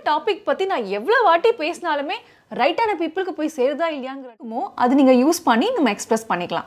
topic பற்றி நான் எவ்வளோ வாட்டி பேசினாலுமே ரைட்டான பீப்புளுக்கு போய் சேருதா இல்லையாங்கிறமோ அது நீங்கள் யூஸ் பண்ணி நம்ம எக்ஸ்பிரஸ் பண்ணிக்கலாம்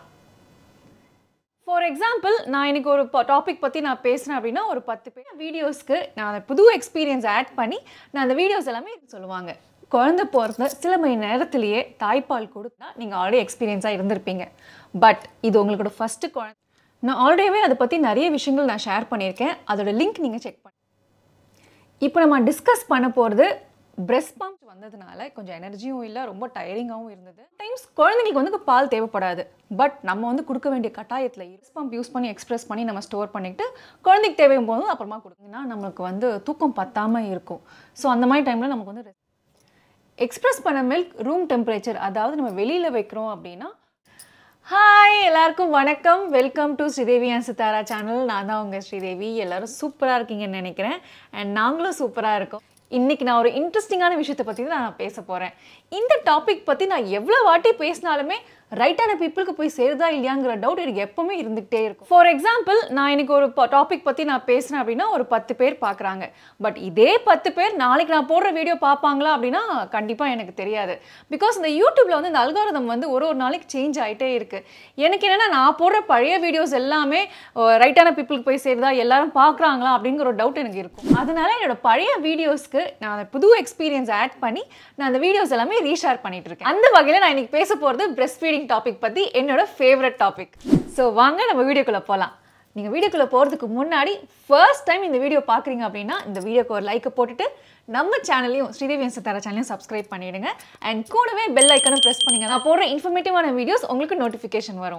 ஃபார் எக்ஸாம்பிள் நான் இன்னைக்கு ஒரு டாபிக் பற்றி நான் பேசுகிறேன் அப்படின்னா ஒரு பத்து பேர் வீடியோஸ்க்கு நான் அந்த புது எக்ஸ்பீரியன்ஸ் ஆட் பண்ணி நான் அந்த வீடியோஸ் எல்லாமே சொல்லுவாங்க குழந்தை பிறந்த சில மணி நேரத்திலேயே தாய்ப்பால் கொடுத்தா நீங்கள் ஆல்ரெடி எக்ஸ்பீரியன்ஸாக இருந்திருப்பீங்க பட் இது உங்களோட ஃபஸ்ட்டு குழந்தை நான் ஆல்ரெடியே அதை பற்றி நிறைய விஷயங்கள் நான் ஷேர் பண்ணியிருக்கேன் அதோட லிங்க் நீங்கள் செக் பண்ணி இப்போ நம்ம டிஸ்கஸ் பண்ண போகிறது பிரெஸ்ட் பம்ப் வந்ததுனால கொஞ்சம் எனர்ஜியும் இல்லை ரொம்ப டயரிங்காகவும் இருந்தது டைம்ஸ் குழந்தைங்களுக்கு வந்து பால் தேவைப்படாது பட் நம்ம வந்து கொடுக்க வேண்டிய கட்டாயத்தில் பிரெஸ்ட் பம்ப் யூஸ் பண்ணி எக்ஸ்பிரஸ் பண்ணி நம்ம ஸ்டோர் பண்ணிட்டு குழந்தைக்கு தேவையும் போதும் அப்புறமா கொடுத்தீங்கன்னா நம்மளுக்கு வந்து தூக்கம் பத்தாமல் இருக்கும் ஸோ அந்த மாதிரி டைமில் நமக்கு வந்து எக்ஸ்பிரஸ் பண்ண மில்க் ரூம் டெம்பரேச்சர் அதாவது நம்ம வெளியில் வைக்கிறோம் அப்படின்னா ஹாய் எல்லாருக்கும் வணக்கம் welcome to Sridevi and Sithara channel நான் தான் உங்கள் ஸ்ரீதேவி எல்லாரும் சூப்பராக இருக்கீங்கன்னு நினைக்கிறேன் அண்ட் நாங்களும் சூப்பராக இருக்கோம் இன்றைக்கி நான் ஒரு இன்ட்ரெஸ்டிங்கான விஷயத்தை பற்றி தான் நான் பேச போகிறேன் இந்த டாபிக் பற்றி நான் எவ்வளோ வாட்டி பேசினாலுமே ரைட்டான பீப்புளுக்கு போய் சேருதா இல்லையாங்கிற டவுட் எனக்கு எப்பவுமே இருந்துகிட்டே இருக்கும் ஃபார் எக்ஸாம்பிள் நான் இன்னைக்கு ஒரு டாபிக் பற்றி நான் பேசுகிறேன் அப்படின்னா ஒரு பத்து பேர் பார்க்குறாங்க பட் இதே பத்து பேர் நாளைக்கு நான் போடுற வீடியோ பார்ப்பாங்களா அப்படின்னா கண்டிப்பாக எனக்கு தெரியாது பிகாஸ் இந்த யூடியூப்பில் வந்து இந்த அல்காரதம் வந்து ஒரு ஒரு நாளைக்கு சேஞ்ச் ஆகிட்டே இருக்குது எனக்கு என்னென்னா நான் போடுற பழைய வீடியோஸ் எல்லாமே ரைட்டான பீப்புளுக்கு போய் சேருதா எல்லாரும் பார்க்குறாங்களா அப்படிங்கிற ஒரு டவுட் எனக்கு இருக்கும் அதனால என்னோட பழைய வீடியோஸ்க்கு நான் அந்த புது எக்ஸ்பீரியன்ஸ் ஆட் பண்ணி நான் அந்த வீடியோஸ் எல்லாமே ரீஷேர் பண்ணிட்டு இருக்கேன் அந்த வகையில் நான் இன்னைக்கு பேச போகிறது பிரெஸ்ட் ஃபீடிங் டாபிக் பற்றி என்னோட ஃபேவரட் டாபிக் ஸோ வாங்க நம்ம வீடியோக்குள்ளே போகலாம் நீங்கள் வீடியோக்குள்ளே போகிறதுக்கு முன்னாடி ஃபர்ஸ்ட் டைம் இந்த வீடியோ பார்க்குறீங்க அப்படின்னா இந்த வீடியோக்கு ஒரு லைக்கை போட்டுட்டு நம்ம சேனலையும் ஸ்ரீதேவி சத்தாரா சேனலையும் சப்ஸ்கிரைப் பண்ணிவிடுங்க அண்ட் கூடவே பெல் ஐக்கனும் ப்ரெஸ் பண்ணிங்க நான் போடுற இன்ஃபர்மேட்டிவான வீடியோஸ் உங்களுக்கு நோட்டிஃபிகேஷன் வரும்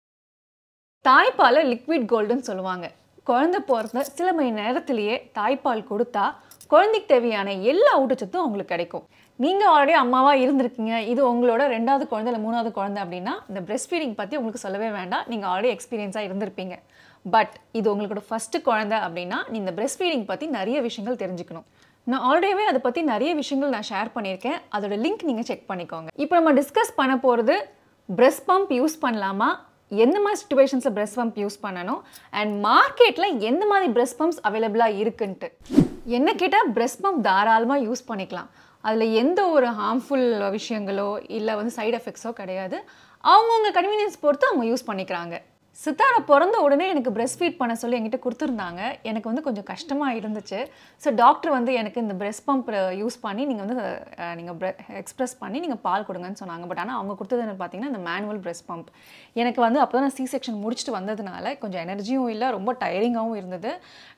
தாய்ப்பாலை லிக்விட் கோல்டுன்னு சொல்லுவாங்க குழந்தை பிறந்த சில மணி நேரத்திலேயே தாய்ப்பால் கொடுத்தா குழந்தைக்கு தேவையான எல்லா ஊட்டச்சத்தும் உங்களுக்கு கிடைக்கும் நீங்கள் ஆல்ரெடி அம்மாவாக இருந்திருக்கீங்க இது உங்களோட ரெண்டாவது குழந்தை இல்லை மூணாவது குழந்தை அப்படின்னா இந்த பிரெஸ்ட் ஃபீடிங் பற்றி உங்களுக்கு சொல்லவே வேண்டாம் நீங்கள் ஆல்ரெடி எக்ஸ்பீரியன்ஸாக இருந்திருப்பீங்க பட் இது உங்களோட ஃபஸ்ட்டு குழந்தை அப்படின்னா நீ இந்த பிரெஸ்ட் ஃபீடிங் பற்றி நிறைய விஷயங்கள் தெரிஞ்சுக்கணும் நான் ஆல்ரெடியே அதை பற்றி நிறைய விஷயங்கள் நான் ஷேர் பண்ணியிருக்கேன் அதோட லிங்க் நீங்கள் செக் பண்ணிக்கோங்க இப்போ நம்ம டிஸ்கஸ் பண்ண போகிறது பிரெஸ்ட் பம்ப் யூஸ் பண்ணலாமா எந்த மாதிரி சுச்சுவேஷன்ஸில் பிரெஸ்ட் பம்ப் யூஸ் பண்ணணும் அண்ட் மார்க்கெட்டில் எந்த மாதிரி பிரெஸ்ட் பம்ப்ஸ் அவைலபிளாக இருக்குன்ட்டு என்ன கேட்டால் பிரெஸ்ட் பம்ப் தாராளமாக யூஸ் பண்ணிக்கலாம் அதில் எந்த ஒரு ஹார்ம்ஃபுல் விஷயங்களோ இல்லை வந்து சைடு எஃபெக்ட்ஸோ கிடையாது அவங்கவுங்க கன்வீனியன்ஸ் பொறுத்து அவங்க யூஸ் பண்ணிக்கிறாங்க சித்தாரா பிறந்த உடனே எனக்கு பிரெஸ்ட் ஃபீட் பண்ண சொல்லி என்கிட்ட கொடுத்துருந்தாங்க எனக்கு வந்து கொஞ்சம் கஷ்டமாக இருந்துச்சு ஸோ டாக்டர் வந்து எனக்கு இந்த பிரெஸ்ட் பம்ப் யூஸ் பண்ணி நீங்கள் வந்து நீங்கள் எக்ஸ்ப்ரெஸ் பண்ணி நீங்கள் பால் கொடுங்கன்னு சொன்னாங்க பட் ஆனால் அவங்க கொடுத்தது என்ன பார்த்தீங்கன்னா இந்த மேனுவல் பிரெஸ்ட் பம்ப் எனக்கு வந்து அப்போ தான் நான் சி செக்ஷன் முடிச்சுட்டு வந்ததுனால கொஞ்சம் எனர்ஜியும் இல்லை ரொம்ப டயரிங்காகவும் இருந்தது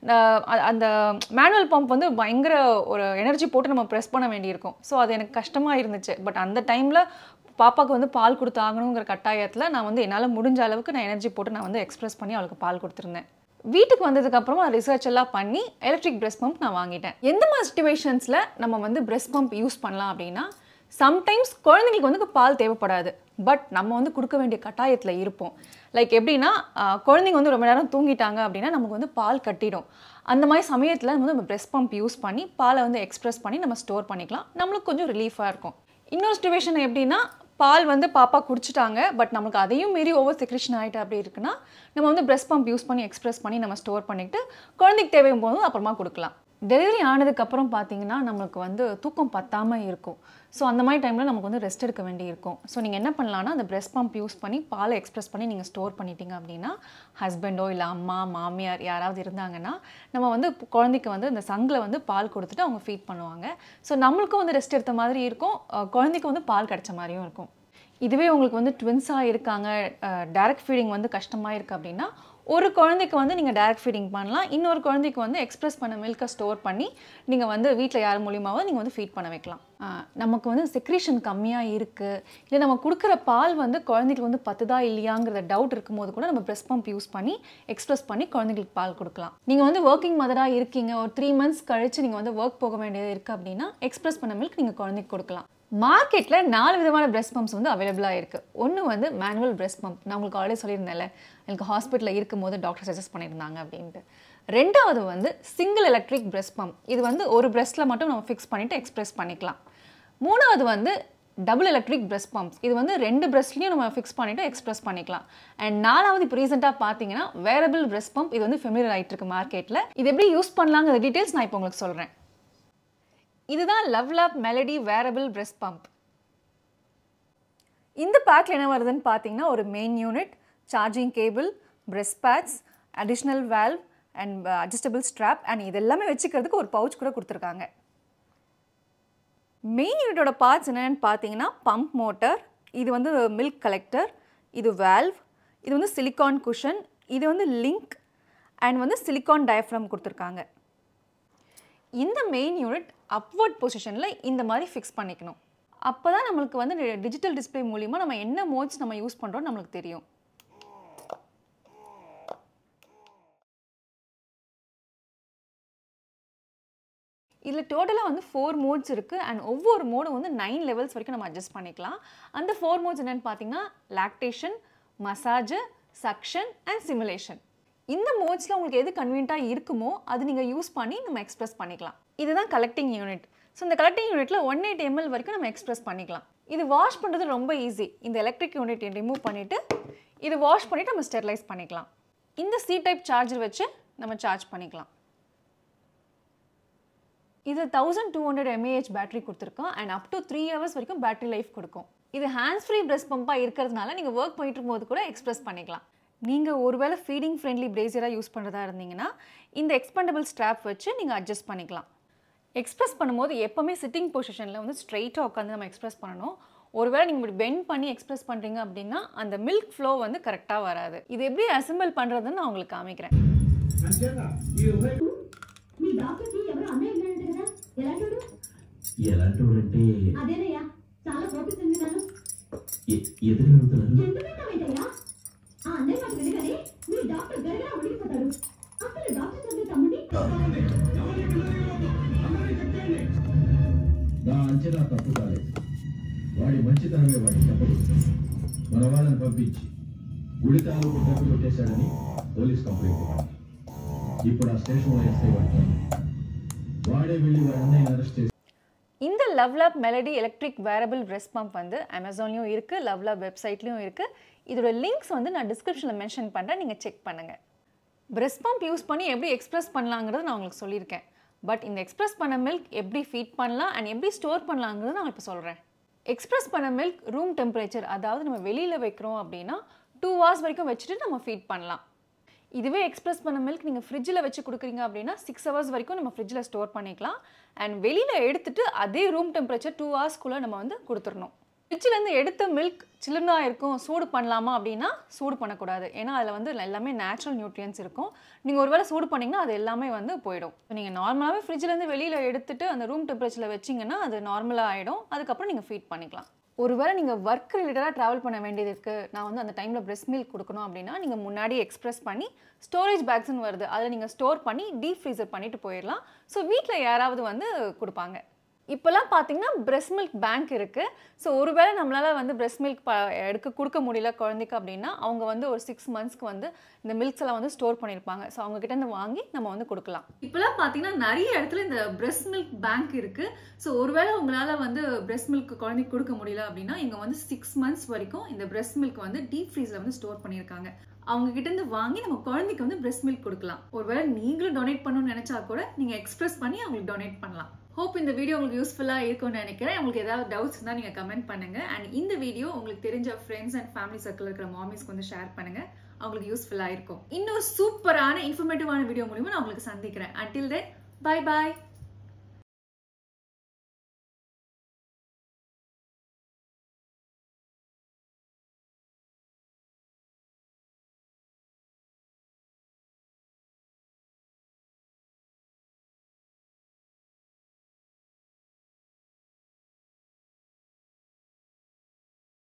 அந்த மேனுவல் பம்ப் வந்து பயங்கர ஒரு எனர்ஜி போட்டு நம்ம ப்ரெஸ் பண்ண வேண்டியிருக்கும் ஸோ அது எனக்கு கஷ்டமாக இருந்துச்சு பட் அந்த டைமில் பாப்பாவுக்கு வந்து பால் கொடுத்து ஆகணுங்கிற கட்டாயத்தில் நான் வந்து என்னால் முடிஞ்ச அளவுக்கு நான் எனர்ஜி போட்டு நான் வந்து எக்ஸ்பிரஸ் பண்ணி அவளுக்கு பால் கொடுத்துருந்தேன் வீட்டுக்கு வந்ததுக்கப்புறமா ரிசர்ச் எல்லாம் பண்ணி எலக்ட்ரிக் பிரெஸ்ட் பம்ப் நான் வாங்கிட்டேன் எந்த மாதிரி சுச்சுவேஷன்ஸில் நம்ம வந்து பிரெஸ்ட் பம்ப் யூஸ் பண்ணலாம் அப்படின்னா சம்டைம்ஸ் குழந்தைங்களுக்கு வந்து பால் தேவைப்படாது பட் நம்ம வந்து கொடுக்க வேண்டிய கட்டாயத்தில் இருப்போம் லைக் எப்படின்னா குழந்தைங்க வந்து ரொம்ப நேரம் தூங்கிட்டாங்க அப்படின்னா நமக்கு வந்து பால் கட்டிடும் அந்த மாதிரி சமயத்தில் வந்து நம்ம பிரெஸ்ட் பம்ப் யூஸ் பண்ணி பாலை வந்து எக்ஸ்ப்ரெஸ் பண்ணி நம்ம ஸ்டோர் பண்ணிக்கலாம் நம்மளுக்கு கொஞ்சம் ரிலீஃபாக இருக்கும் இன்னொரு சுச்சுவேஷன் எப்படின்னா பால் வந்து பாப்பா குடிச்சிட்டாங்க பட் நமக்கு அதையும் மீறி ஓவர் செக்ரேஷன் ஆகிட்டு அப்படி இருக்குன்னா நம்ம வந்து பிரெஸ்ட் பம்ப் யூஸ் பண்ணி எக்ஸ்ப்ரெஸ் பண்ணி நம்ம ஸ்டோர் பண்ணிவிட்டு குழந்தைக்கு தேவையும் போதும் அப்புறமா கொடுக்கலாம் டெலிவரி ஆனதுக்கப்புறம் பார்த்தீங்கன்னா நம்மளுக்கு வந்து தூக்கம் பத்தாமல் இருக்கும் ஸோ அந்த மாதிரி டைமில் நமக்கு வந்து ரெஸ்ட் எடுக்க வேண்டி இருக்கும் ஸோ நீங்கள் என்ன பண்ணலான்னா அந்த பிரெஸ்ட் பம்ப் யூஸ் பண்ணி பாலை எக்ஸ்ப்ரெஸ் பண்ணி நீங்கள் ஸ்டோர் பண்ணிட்டீங்க அப்படின்னா ஹஸ்பண்டோ இல்லை அம்மா மாமியார் யாராவது இருந்தாங்கன்னா நம்ம வந்து குழந்தைக்கு வந்து இந்த சங்கில் வந்து பால் கொடுத்துட்டு அவங்க ஃபீட் பண்ணுவாங்க ஸோ நம்மளுக்கும் வந்து ரெஸ்ட் எடுத்த மாதிரி இருக்கும் குழந்தைக்கு வந்து பால் கிடைச்ச மாதிரியும் இருக்கும் இதுவே உங்களுக்கு வந்து ட்வின்ஸாக இருக்காங்க டேரக்ட் ஃபீடிங் வந்து கஷ்டமாக இருக்குது அப்படின்னா ஒரு குழந்தைக்கு வந்து நீங்கள் டேரக்ட் ஃபீடிங் பண்ணலாம் இன்னொரு குழந்தைக்கு வந்து எக்ஸ்ப்ரெஸ் பண்ண மில்கை ஸ்டோர் பண்ணி நீங்கள் வந்து வீட்டில் யார் மூலியமாவது நீங்கள் வந்து ஃபீட் பண்ண வைக்கலாம் நமக்கு வந்து செக்ரேஷன் கம்மியாக இருக்குது இல்லை நம்ம கொடுக்குற பால் வந்து குழந்தைக்கு வந்து பத்துதா இல்லையாங்கிற டவுட் இருக்கும்போது கூட நம்ம பிரெஸ்ட் பம்ப் யூஸ் பண்ணி எக்ஸ்ப்ரெஸ் பண்ணி குழந்தைங்களுக்கு பால் கொடுக்கலாம் நீங்கள் வந்து ஒர்க்கிங் மதராக இருக்கீங்க ஒரு த்ரீ மந்த்ஸ் கழித்து நீங்கள் வந்து ஒர்க் போக வேண்டியது இருக்குது அப்படின்னா எக்ஸ்ப்ரெஸ் பண்ண மில்க் நீங்கள் குழந்தைக்கு கொடுக்கலாம் மார்க்கெட்டில் நாலு விதமான பிரெஸ்ட் பம்ப்ஸ் வந்து அவைலபிளாக இருக்குது ஒன்று வந்து மேனுவல் பிரெஸ்ட் பம்ப் நான் உங்களுக்கு ஆல்ரெடி சொல்லியிருந்தேன்ல எனக்கு ஹாஸ்பிட்டலில் இருக்கும்போது டாக்டர் சஜஸ்ட் பண்ணியிருந்தாங்க அப்படின்ட்டு ரெண்டாவது வந்து சிங்கிள் எலக்ட்ரிக் பிரெஸ்ட் பம்ப் இது வந்து ஒரு பிரெஸ்ட்டில் மட்டும் நம்ம ஃபிக்ஸ் பண்ணிவிட்டு எக்ஸ்ப்ரெஸ் பண்ணிக்கலாம் மூணாவது வந்து டபுள் எலக்ட்ரிக் பிரெஸ்ட் பம்ப்ஸ் இது வந்து ரெண்டு பிரெஸ்ட்லையும் நம்ம ஃபிக்ஸ் பண்ணிவிட்டு எக்ஸ்ப்ரெஸ் பண்ணிக்கலாம் அண்ட் நாலாவது இப்போ ரீசெண்டாக பார்த்தீங்கன்னா வேரபிள் பிரெஸ்ட் பம்ப் இது வந்து ஃபெமிலியர் ஆகிட்டு இருக்கு மார்க்கெட்டில் இது எப்படி யூஸ் பண்ணலாங்கிற டீட்டெயில்ஸ் நான் இப்போ உங்களுக்கு சொல்கிறேன் இதுதான் Love Lab Melody wearable breast pump இந்த பேக்கில் என்ன வருதுன்னு பார்த்தீங்கன்னா ஒரு main unit charging cable breast pads additional valve and adjustable strap and இது எல்லாமே வச்சுக்கிறதுக்கு ஒரு பவுச் கூட கொடுத்துருக்காங்க மெயின் யூனிட்டோட பார்ட்ஸ் என்னென்னு பார்த்தீங்கன்னா பம்ப் மோட்டர் இது வந்து மில்க் கலெக்டர் இது வேல்வ் இது வந்து சிலிக்கான் குஷன் இது வந்து லிங்க் அண்ட் வந்து சிலிக்கான் டயஃப்ரம் கொடுத்துருக்காங்க இந்த மெயின் யூனிட் அப்வர்ட் பொசிஷனில் இந்த மாதிரி ஃபிக்ஸ் பண்ணிக்கணும் அப்போ தான் நம்மளுக்கு வந்து டிஜிட்டல் டிஸ்பிளே மூலிமா நம்ம என்ன மோட்ஸ் நம்ம யூஸ் பண்ணுறோம் நம்மளுக்கு தெரியும் இதில் டோட்டலாக வந்து ஃபோர் மோட்ஸ் இருக்குது அண்ட் ஒவ்வொரு மோடும் வந்து நைன் லெவல்ஸ் வரைக்கும் நம்ம அட்ஜஸ்ட் பண்ணிக்கலாம் அந்த ஃபோர் மோட்ஸ் என்னென்னு பார்த்தீங்கன்னா lactation massage suction and simulation இந்த மோட்ஸில் உங்களுக்கு எது கன்வீனியண்ட்டாக இருக்குமோ அது நீங்கள் யூஸ் பண்ணி நம்ம எக்ஸ்பிரஸ் பண்ணிக்கலாம் இதுதான் கலெக்டிங் யூனிட் ஸோ இந்த கலெக்டிங் யூனிட்டில் ஒன் எயிட் எம்எல் வரைக்கும் நம்ம எக்ஸ்பிரஸ் பண்ணிக்கலாம் இது வாஷ் பண்ணுறது ரொம்ப ஈஸி இந்த எலக்ட்ரிக் யூனிட் ரிமூவ் பண்ணிவிட்டு இது வாஷ் பண்ணிவிட்டு நம்ம ஸ்டெர்லைஸ் பண்ணிக்கலாம் இந்த சி டைப் சார்ஜர் வச்சு நம்ம சார்ஜ் பண்ணிக்கலாம் இது thousand two hundred mAh battery கொடுத்துருக்கோம் and up to three hours வரைக்கும் பேட்டரி லைஃப் கொடுக்கும் இது ஹேண்ட்ஸ் ஃப்ரீ பிரஸ் பம்பாக இருக்கிறதுனால நீங்கள் ஒர்க் பண்ணிட்டு இருக்கும்போது கூட எக்ஸ்பிரஸ் பண்ணிக்கலாம் நீங்கள் ஒருவேளை ஃபீடிங் ஃப்ரெண்ட்லி பிரேசியராக யூஸ் பண்ணுறதா இருந்தீங்கன்னா இந்த எக்ஸ்பெண்டபிள் ஸ்ட்ராப் வச்சு நீங்கள் அட்ஜஸ்ட் பண்ணிக்கலாம் எக்ஸ்பிரஸ் பண்ணும்போது எப்போவுமே சிட்டிங் பொசிஷனில் வந்து ஸ்ட்ரைட்டாக உட்காந்து நம்ம எக்ஸ்பிரஸ் பண்ணணும் ஒருவேளை நீங்கள் இப்படி பெண்ட் பண்ணி எக்ஸ்பிரஸ் பண்ணுறீங்க அப்படின்னா அந்த மில்க் ஃப்ளோ வந்து கரெக்டாக வராது இது எப்படி அசெம்பிள் பண்ணுறதுன்னு நான் உங்களுக்கு காமிக்கிறேன் మీ డాక్టర్కి ఎవరు అమ్మాయి ఉన్నారంట కదా ఎలాంటి ఎలాంటి వాడంటే అదేనయ్యా చాలా కోపిక ఉంది నాను ఎ- ఎదురవుతున్నారు ఎందుకంటావేంటయ్యా ఆ అన్నయ్య మాట వినగానే మీ డాక్టర్ గరగరా ఉడికిపోతాడు అసలు డాక్టర్ చదివే తమ్ముడి నా అంచనా తప్పు కాలేదు వాడి మంచితనమే వాడి తప్పదు మన వాళ్ళని పంపించి గుడితాలు డబ్బు కొట్టేశాడని పోలీస్ కంప్లైంట్ ఇవ్వండి ఇప్పుడు ఆ స్టేషన్లో ఎస్ఐ పడతాడు వాడే వెళ్ళి వాడి అన్నయ్యని అరెస్ట్ చేసి இந்த Love Lab Melody electric wearable breast pump வந்து அமேசான்லேயும் இருக்குது லவ் லேப் வெப்சைட்லேயும் இருக்குது இதோட லிங்க்ஸ் வந்து நான் டிஸ்கிரிப்ஷனில் மென்ஷன் பண்ணுறேன் நீங்கள் செக் பண்ணுங்கள் பிரஸ்ட் பம்ப் யூஸ் பண்ணி எப்படி எக்ஸ்பிரஸ் பண்ணலாங்கிறது நான் உங்களுக்கு சொல்லியிருக்கேன் பட் இந்த எக்ஸ்பிரஸ் பண்ண மில்க் எப்படி ஃபீட் பண்ணலாம் அண்ட் எப்படி ஸ்டோர் பண்ணலாங்கிறது நான் இப்போ சொல்கிறேன் எக்ஸ்பிரஸ் பண்ண மில்க் ரூம் டெம்பரேச்சர் அதாவது நம்ம வெளியில் வைக்கிறோம் அப்படின்னா டூ ஹவர்ஸ் வரைக்கும் வச்சுட்டு நம்ம ஃபீட் பண்ணலாம் இதுவே எக்ஸ்பிரஸ் பண்ண மில்க் நீங்கள் ஃப்ரிட்ஜில் வச்சு கொடுக்குறீங்க அப்படின்னா சிக்ஸ் ஹவர்ஸ் வரைக்கும் நம்ம ஃப்ரிட்ஜில் ஸ்டோர் பண்ணிக்கலாம் அண்ட் வெளியில் எடுத்துட்டு அதே ரூம் டெம்பரேச்சர் டூ ஹவர்ஸ்க்குள்ளே நம்ம வந்து கொடுத்துடணும் ஃப்ரிட்ஜிலேருந்து எடுத்த மில்க் சில்லுனாக இருக்கும் சூடு பண்ணலாமா அப்படின்னா சூடு பண்ணக்கூடாது ஏன்னா அதில் வந்து எல்லாமே நேச்சுரல் நியூட்ரியன்ஸ் இருக்கும் நீங்கள் ஒருவேளை சூடு பண்ணிங்கன்னா அது எல்லாமே வந்து போயிடும் நீங்கள் நார்மலாகவே ஃப்ரிட்ஜிலேருந்து வெளியில் எடுத்துட்டு அந்த ரூம் டெம்பரேச்சரில் வச்சிங்கன்னா அது நார்மலாக ஆகிடும் அதுக்கப்புறம் நீங்கள் ஃபீட் பண்ணிக்கலாம் ஒருவேளை நீங்கள் ஒர்க் ரிலேட்டடாக ட்ராவல் பண்ண வேண்டியது இருக்குது நான் வந்து அந்த டைமில் பிரெஸ்ட் மில்க் கொடுக்கணும் அப்படின்னா நீங்கள் முன்னாடி எக்ஸ்பிரஸ் பண்ணி ஸ்டோரேஜ் பேக்ஸ்னு வருது அதில் நீங்கள் ஸ்டோர் பண்ணி டீப் ஃப்ரீசர் பண்ணிட்டு போயிடலாம் ஸோ வீட்டில் யாராவது வந்து கொடுப்பாங்க இப்போல்லாம் பார்த்தீங்கன்னா பிரெஸ்ட் மில்க் பேங்க் இருக்குது ஸோ ஒருவேளை நம்மளால் வந்து பிரெஸ்ட் மில்க் ப எடுக்க கொடுக்க முடியல குழந்தைக்கு அப்படின்னா அவங்க வந்து ஒரு சிக்ஸ் மந்த்ஸ்க்கு வந்து இந்த மில்க்ஸ் எல்லாம் வந்து ஸ்டோர் பண்ணியிருப்பாங்க ஸோ அவங்க கிட்ட இருந்து வாங்கி நம்ம வந்து கொடுக்கலாம் இப்போலாம் பார்த்தீங்கன்னா நிறைய இடத்துல இந்த பிரெஸ்ட் மில்க் பேங்க் இருக்குது ஸோ ஒருவேளை உங்களால் வந்து பிரெஸ்ட் மில்க் குழந்தைக்கு கொடுக்க முடியல அப்படின்னா இங்கே வந்து சிக்ஸ் மந்த்ஸ் வரைக்கும் இந்த பிரெஸ்ட் மில்க் வந்து டீப் ஃப்ரீஸில் வந்து ஸ்டோர் பண்ணியிருக்காங்க அவங்க கிட்ட இருந்து வாங்கி நம்ம குழந்தைக்கு வந்து பிரெஸ்ட் மில்க் கொடுக்கலாம் ஒருவேளை நீங்களும் டொனேட் பண்ணணும்னு நினைச்சா கூட நீங்க எக்ஸ்பிரஸ் பண்ணி அவங்களுக்கு டொனேட் பண்ணலாம் ஹோப் இந்த வீடியோ உங்களுக்கு யூஸ்ஃபுல்லாக இருக்கும்னு நினைக்கிறேன் உங்களுக்கு ஏதாவது டவுட்ஸ் இருந்தால் நீங்கள் கமெண்ட் பண்ணுங்க அண்ட் இந்த வீடியோ உங்களுக்கு தெரிஞ்ச ஃப்ரெண்ட்ஸ் அண்ட் ஃபேமிலி சர்க்கிள் இருக்கிற மாமிஸ்க்கு வந்து ஷேர் பண்ணுங்க அவங்களுக்கு யூஸ்ஃபுல்லாக இருக்கும் இன்னும் சூப்பரான இன்ஃபர்மேட்டிவான வீடியோ மூலியமா நான் உங்களுக்கு சந்திக்கிறேன் அண்டில் தென் பை பாய்